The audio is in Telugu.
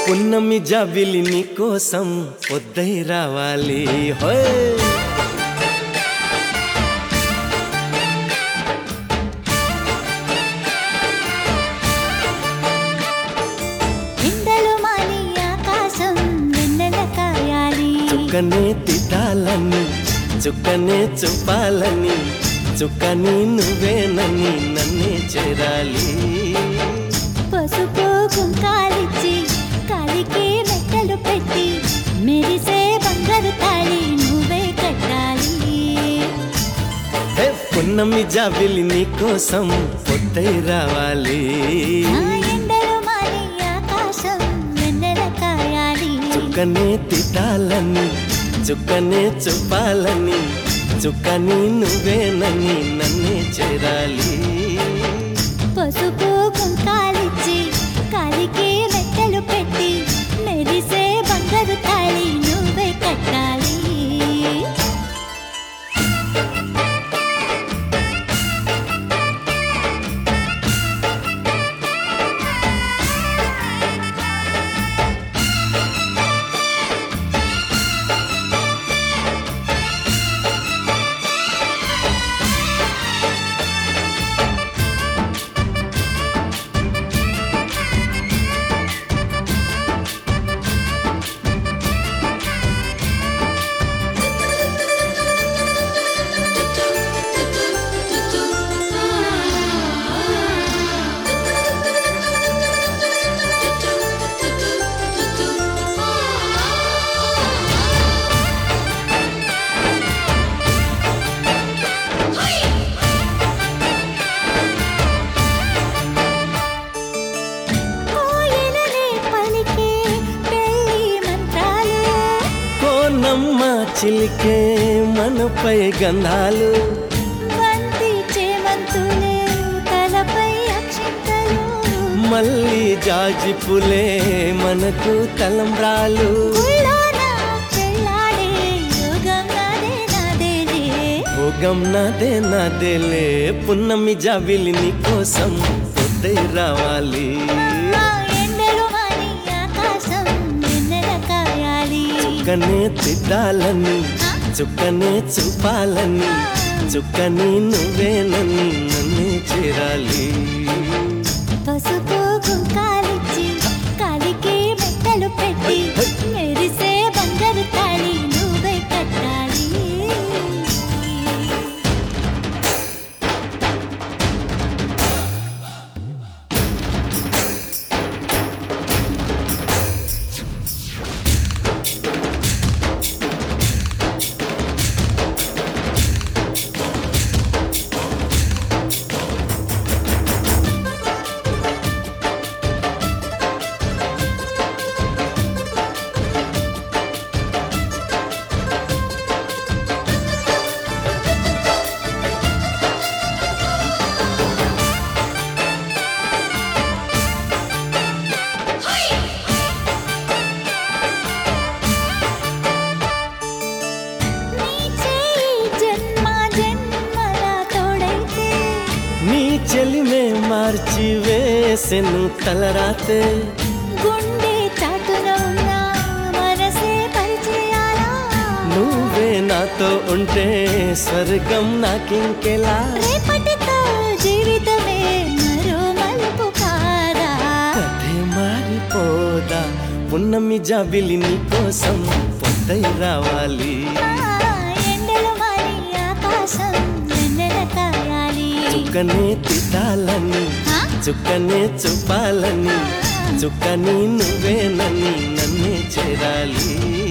పున్నమి జాబిలి నీ కోసం పొద్దై రావాలి హోయ్ ఎండలు మాని ఆకాశం వెన్నెల కాయాలి చుక్కనే తిట్టాలని చుక్కనే చూపాలని చుక్కని నువ్వేనని నన్నే చేరాలి పసుపు కుంకాలిచ్చి కాలికి మెట్టలు పెట్టి మెరిసే బంగారు తాళి నువ్వే కట్టాలి హే పున్నమి జాబిలి నీ కోసం పొద్దై రావాలి ఆ ఎండలు మాని ఆకాశం వెన్నెల కాయాలి చుక్కనే తిట్టాలని చుక్కనే చూపాలని చుక్కని నువ్వేనని నన్నే చేరాలి పసుపు కుంకాలిచ్చి కాలికి మెట్టలు పెట్టి మెరిసే బంగారు తాళి నువ్వే కట్టాలి కోయిలనే పలికే పెళ్లి మంత్రాలు కోనమ్మ చిలికే మనపై గంధాలు బంతి చేమంతులే తలపై అక్షింతలు మళ్ళీ జాజి పులే మనకు తలంబ్రాలు గుళ్ళోన చెల్లాడే యోగం నాదే నాదేలే భోగం నాదే నాదేలే పున్నమి జాబిలి నీ కోసం పొద్దై రావాలి ఆ ఎండలు మాని ఆకాశం వెన్నెల కాయాలి చుక్కనే తిట్టాలని చుక్కనే చూపాలని చుక్కని నువ్వేనని నన్నే చేరాలి పసుపు కుంకాలిచ్చి కాలికి మెట్టలు పెట్టి మెరిసే బంగారు తాళి నువ్వే కట్టాలి నీ చేయి జన్మ జన్మల తోడైతే నీ చెలిమే మార్చి వేసెను తలరాతే గుండె చాటున ఉన్న మనసే పరిచయాలా నువ్వే నాతో ఉంటే స్వర్గం నాకింకెలా రేపటితో జీవితమే మరో మలుపు కాదా కథే మారిపోదా పున్నమి జాబిలి నీ కోసం పొద్దై రావాలి ఆ ఎండలు మారి ఆకాశం వెన్నెల కాయాలి చుక్కనే తిట్టాలని ఆ? చుక్కనే చూపాలని చుక్కని నువ్వేనని నన్నే చేరాలి